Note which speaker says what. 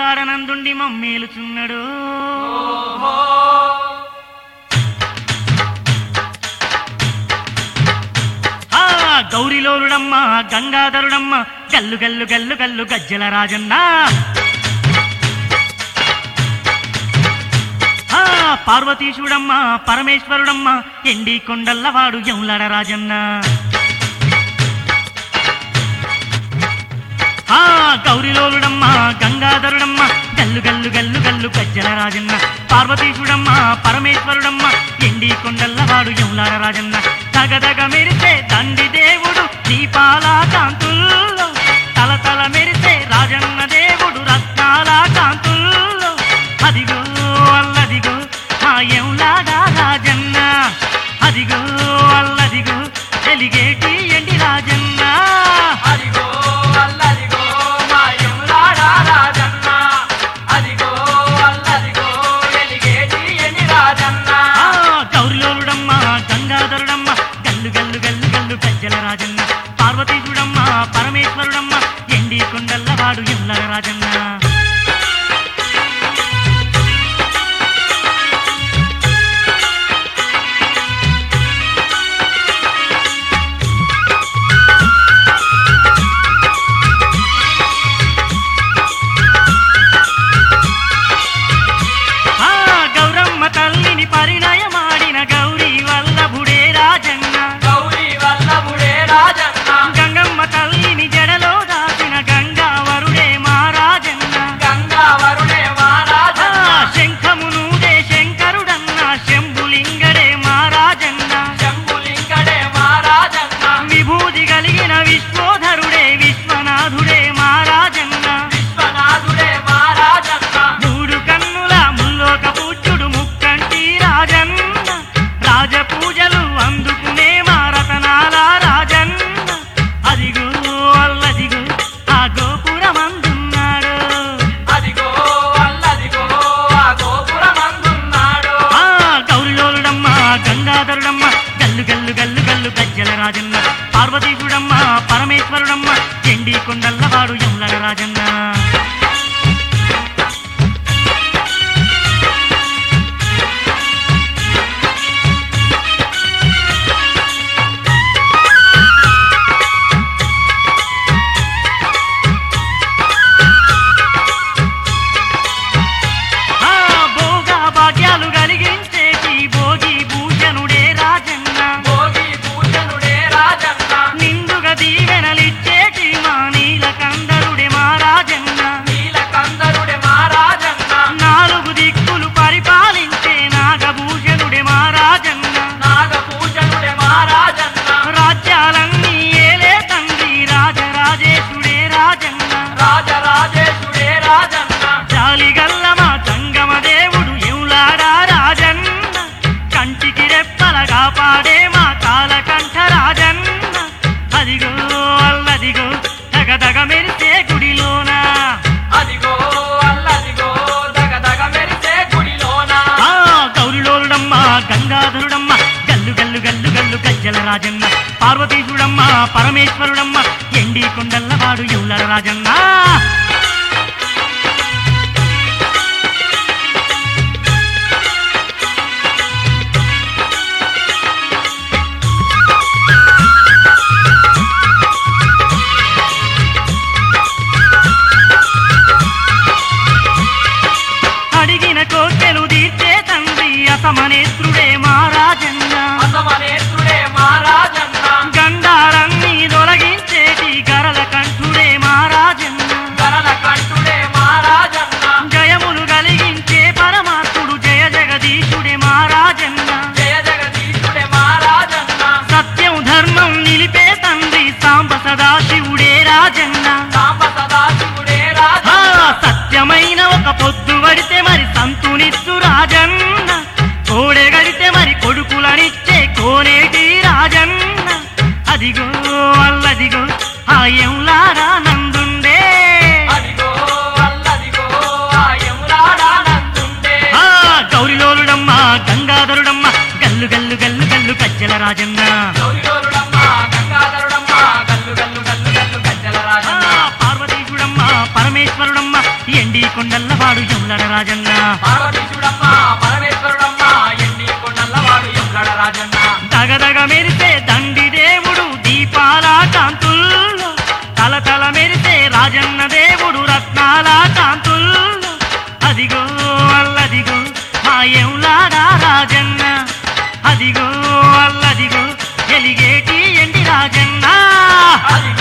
Speaker 1: ద్వారనందుండి మమ్మేలుచున్నాడు ఆ గౌరిలోలుడమ్మ గంగాధరుడమ్మ గల్లు గల్లు గల్లు గల్లు గజ్జల రాజన్న ఆ పార్వతీశుడమ్మ పరమేశ్వరుడమ్మ ఎండి కొండల్లవాడు యములడ రాజన్న ఆ గౌరిలోలుడమ్మ గంగాధరుడమ్మ గల్లు గల్లు గల్లు గల్లు గజ్జల రాజన్న పార్వతీశుడమ్మ పరమేశ్వరుడమ్మ ఎండి కొండల్లవాడు యములార రాజన్న తగదగ మెరిసే తండ్రి దేవుడు దీపాల కాంతుల్లో తల తల మెరిసే రాజన్న దేవుడు రత్నాల కాంతుల్లో అదిగో అల్లదిగో మా యములాగా రాజన్న అదిగో అల్లదిగో వెలిగేటి ఎండి రాజన్న
Speaker 2: అదిగో అల్లదిగో మా యములాడా రాజన్న అదిగో అల్లదిగో వెలిగేటి ఎని రాజన్న
Speaker 1: ఆ గౌరిలోలుడమ్మ గంగాధరుడమ్మ గల్లు గల్లు గల్లు గల్లు గజ్జల రాజన్న పార్వతీశుడమ్మ పరమేశ్వరుడమ్మ ఎండి కొండల్లవాడు ఎల్లర రాజన్న ఆ గౌరమ్మ తల్లిని పరిణయమాడిన గౌరీ వల్లభుడే రాజన్న
Speaker 2: గౌరీ వల్లభుడే రాజన్న
Speaker 1: గంగమ్మ తల్లిని జడలో దాచిన గంగావరుడే మా రాజన్న
Speaker 2: గంగావరుడే మా
Speaker 1: ఆ
Speaker 2: రాజన్న
Speaker 1: శంఖమునుడే శంకరుడన్న శంభులింగడే మా రాజన్న
Speaker 2: శంభులింగడే మా రాజన్న
Speaker 1: విభూతి కలిగిన విశ్వోధరుడే విశ్వనాథుడే మా రాజన్న
Speaker 2: విశ్వనాథుడే మా రాజన్న
Speaker 1: మూడు కన్నుల ముల్లోక పూజ్యుడు ముక్కంటి రాజన్న రాజపూజలు అందుకునే మా రతనాల రాజన్న అదిగో అల్లదిగో ఆ గోపురమందున్నాడు
Speaker 2: అదిగో అల్లదిగో ఆ గోపురమందున్నాడు
Speaker 1: ఆ గౌరిలోలుడమ్మ గంగాధరుడమ్మ గల్లు గల్లు గల్లు గల్లు గజ్జల రాజన్న పార్వతీశుడమ్మ పరమేశ్వరుడమ్మ ఎండి కొండల్లవాడు యములల రాజన్న ఆ భోగ భాగ్యాలు కలిగించేటి భోగి భూషణుడే రాజన్న
Speaker 2: భోగి భూషణుడే రాజన్న
Speaker 1: నిండుగా దీవెనలిచ్చేటి మా నీలకందరుడే మా రాజన్న
Speaker 2: నీలకందరుడే మా రాజన్న
Speaker 1: నాలుగు దిక్కులు పరిపాలించే నాగభూషణుడే మా రాజన్న
Speaker 2: నాగభూషణుడే మా రాజన్న
Speaker 1: రాజ్యాలన్నీ ఏలే తండ్రి రాజరాజేశుడే రాజన్న
Speaker 2: రాజరాజేశుడే రాజన్న
Speaker 1: జాలిగల్ల మా సంగమ దేవుడు ఎవులాడా రాజన్న కంటికి రెప్పల కాపాడే మా కాలకంఠ రాజన్న అదిగో అల్లదిగో తగదగ మెరిసే గుడిలోన
Speaker 2: అదిగో అల్లదిగో దగదగ మెరిసే గుడిలోన
Speaker 1: ఆ గౌరిలోలుడమ్మ గంగాధరుడమ్మ గల్లు గల్లు గల్లు గల్లు గజ్జల రాజన్న పార్వతీశుడమ్మ పరమేశ్వరుడమ్మ ఎండి కొండల్లవాడు ఎవులర రాజన్న అడిగిన కోర్కెలు తీర్చే తండ్రి అసమనేత్రుడే మా రాజన్న
Speaker 2: అసమనేత్రుడే మా రాజన్న
Speaker 1: గండాలన్నీ తొలగించేటి గరల కంఠుడే మా రాజన్న ఎండి కొండల్లవాడు యములడ రాజన్న
Speaker 2: పార్వతీశుడమ్మ పరమేశ్వరుడమ్మ ఎన్ని కొండల్లవాడు ఎల్లడ రాజన్న
Speaker 1: దగదగ మెరిసే దండి దేవుడు దీపాల కాంతుల్లో తల తల మెరిసే రాజన్న దేవుడు రత్నాల కాంతుల్లో అదిగో అల్లదిగో మా ఎవులాడా రాజన్న అదిగో అల్లదిగో ఎలిగేటి ఎండి రాజన్న
Speaker 2: అదిగో